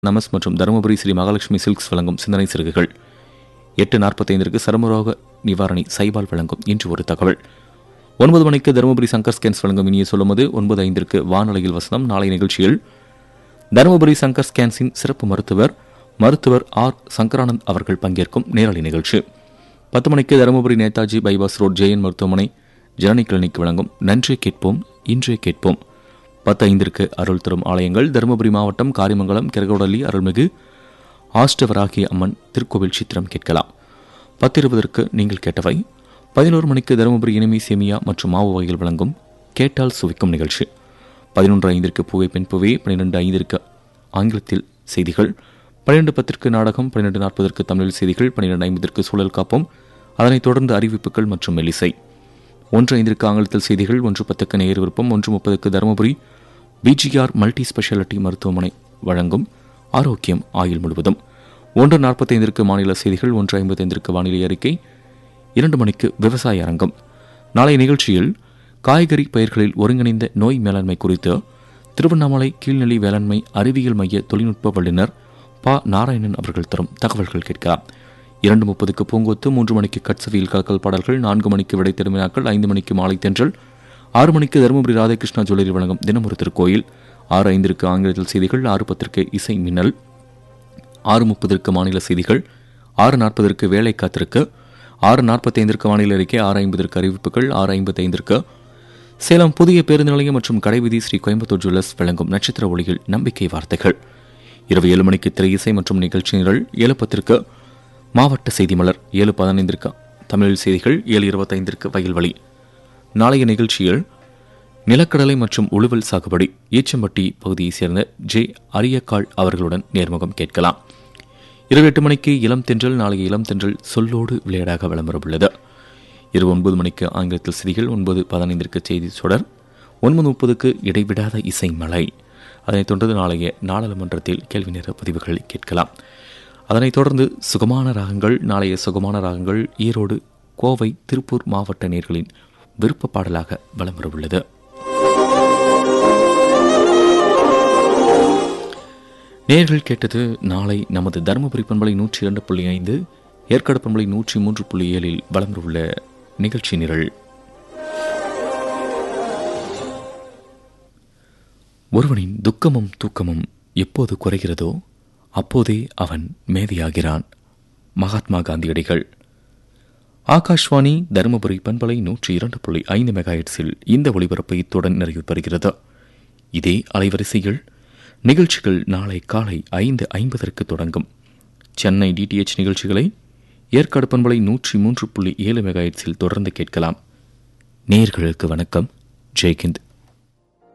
நமஸ் மற்றும் தருமபுரி ஸ்ரீ மகாலட்சுமி சில்க்ஸ் வழங்கும் சிந்தனை சிறுகுகள் எட்டு நாற்பத்தைந்திற்கு சருமரோக நிவாரணி சைபால் வழங்கும் இன்று ஒரு தகவல் ஒன்பது மணிக்கு தருமபுரி சங்கர் ஸ்கேன்ஸ் வழங்கும் இனிய சொல்லும்போது ஒன்பது ஐந்திற்கு வானொலியில் வசனம் நாளை நிகழ்ச்சியில் தருமபுரி சங்கர் ஸ்கேன்ஸின் சிறப்பு மருத்துவர் மருத்துவர் ஆர் சங்கரானந்த் அவர்கள் பங்கேற்கும் நேரலை நிகழ்ச்சி பத்து மணிக்கு தருமபுரி நேதாஜி பைபாஸ் ரோட் ஜெயன் மருத்துவமனை ஜனனி கிளினிக் வழங்கும் நன்றே கேட்போம் இன்றே கேட்போம் பத்து ஐந்திற்கு அருள் தரும் ஆலயங்கள் தருமபுரி மாவட்டம் காரிமங்கலம் கிரகோடலி அருள்மிகு ஆஷ்டவராகிய அம்மன் திருக்கோவில் சித்திரம் கேட்கலாம் பத்து இருபதற்கு நீங்கள் கேட்டவை பதினோரு மணிக்கு தருமபுரி இனிமை சேமியா மற்றும் மாவு வகைகள் வழங்கும் கேட்டால் சுவைக்கும் நிகழ்ச்சி பதினொன்று ஐந்திற்கு பூவை பெண் பூவே பன்னிரெண்டு ஐந்திற்கு ஆங்கிலத்தில் செய்திகள் பன்னிரெண்டு பத்திற்கு நாடகம் பன்னிரெண்டு நாற்பதற்கு தமிழில் செய்திகள் பன்னிரெண்டு ஐம்பதற்கு சூழல் காப்போம் அதனைத் தொடர்ந்து அறிவிப்புகள் மற்றும் மெல்லிசை ஒன்று ஐந்திற்கு ஆங்கிலத்தில் செய்திகள் ஒன்று பத்துக்கு நேர் விருப்பம் ஒன்று முப்பதுக்கு தருமபுரி பிஜிஆர் மல்டி ஸ்பெஷாலிட்டி மருத்துவமனை வழங்கும் ஆரோக்கியம் ஆயுள் முழுவதும் ஒன்று நாற்பத்தைந்திற்கு மாநில செய்திகள் ஒன்று ஐம்பத்தைந்திற்கு வானிலை அறிக்கை இரண்டு மணிக்கு விவசாய அரங்கம் நாளைய நிகழ்ச்சியில் காய்கறி பயிர்களில் ஒருங்கிணைந்த நோய் மேலாண்மை குறித்து திருவண்ணாமலை கீழ்நிலை வேளாண்மை அறிவியல் மைய தொழில்நுட்ப வல்லுநர் ப நாராயணன் அவர்கள் தரும் தகவல்கள் கேட்கலாம் இரண்டு முப்பதுக்கு பூங்கொத்து மூன்று மணிக்கு கட்சவியில் கலக்கல் பாடல்கள் நான்கு மணிக்கு விடை திரும்பினாக்கள் ஐந்து மணிக்கு மாலை தென்றல் ஆறு மணிக்கு தருமபுரி ராதாகிருஷ்ணா ஜுவல்லரி வழங்கும் தினமொரு திருக்கோயில் ஆறு ஐந்திற்கு ஆங்கிலத்தில் செய்திகள் ஆறு பத்திற்கு இசை மின்னல் ஆறு முப்பதற்கு மாநில செய்திகள் ஆறு நாற்பதற்கு வேலை காத்திருக்கு ஆறு நாற்பத்தைந்திற்கு வானிலை அறிக்கை ஆறு ஐம்பதற்கு அறிவிப்புகள் ஆறு ஐம்பத்தைந்திற்கு சேலம் புதிய பேருந்து நிலையம் மற்றும் கடைவீதி ஸ்ரீ கோயம்புத்தூர் ஜுவல்லர்ஸ் வழங்கும் நட்சத்திர ஒளியில் நம்பிக்கை வார்த்தைகள் இரவு ஏழு மணிக்கு திரை இசை மற்றும் நிகழ்ச்சி நிரல் ஏழு பத்திற்கு மாவட்ட செய்தி மலர் ஏழு பதினைந்திற்கு தமிழில் செய்திகள் ஏழு இருபத்தைந்திற்கு வயல்வழி நாளைய நிகழ்ச்சியில் நிலக்கடலை மற்றும் உழுவல் சாகுபடி ஈச்சம்பட்டி பகுதியைச் சேர்ந்த ஜே அரியக்காள் அவர்களுடன் நேர்முகம் கேட்கலாம் இரவு எட்டு மணிக்கு இளம் தென்றல் நாளைய இளம் தென்றல் சொல்லோடு விளையாடாக விளம்பரவுள்ளது இரவு ஒன்பது மணிக்கு ஆங்கிலத்தில் செய்திகள் ஒன்பது பதினைந்திற்கு செய்தி சுடர் ஒன்பது முப்பதுக்கு இடைவிடாத இசை மலை அதனைத் தொடர்ந்து நாளைய நாடாளுமன்றத்தில் கேள்வி நேர பதிவுகளை கேட்கலாம் அதனைத் தொடர்ந்து சுகமான ராகங்கள் நாளைய சுகமான ராகங்கள் ஈரோடு கோவை திருப்பூர் மாவட்ட நேர்களின் விருப்ப பாடலாக வலம் வரவுள்ளது நேர்கள் கேட்டது நாளை நமது தருமபுரி பண்பலை நூற்றி இரண்டு புள்ளி ஐந்து ஏற்காடு பண்பலை நூற்றி மூன்று புள்ளி ஏழில் வலம் உள்ள நிகழ்ச்சி நிரல் ஒருவனின் துக்கமும் தூக்கமும் எப்போது குறைகிறதோ அப்போதே அவன் மேதையாகிறான் மகாத்மா காந்தியடிகள் ஆகாஷ்வாணி தருமபுரி பண்பலை நூற்றி இரண்டு புள்ளி ஐந்து மெகாஹெட்ஸில் இந்த ஒளிபரப்பு இத்துடன் நிறைவு பெறுகிறது இதே அலைவரிசையில் நிகழ்ச்சிகள் நாளை காலை ஐந்து ஐம்பதற்கு தொடங்கும் சென்னை டிடிஎச் நிகழ்ச்சிகளை ஏற்காடு பண்பலை நூற்றி மூன்று புள்ளி ஏழு மெகாஹெட்ஸில் தொடர்ந்து கேட்கலாம் நேர்களுக்கு வணக்கம் ஜெய்கிந்த்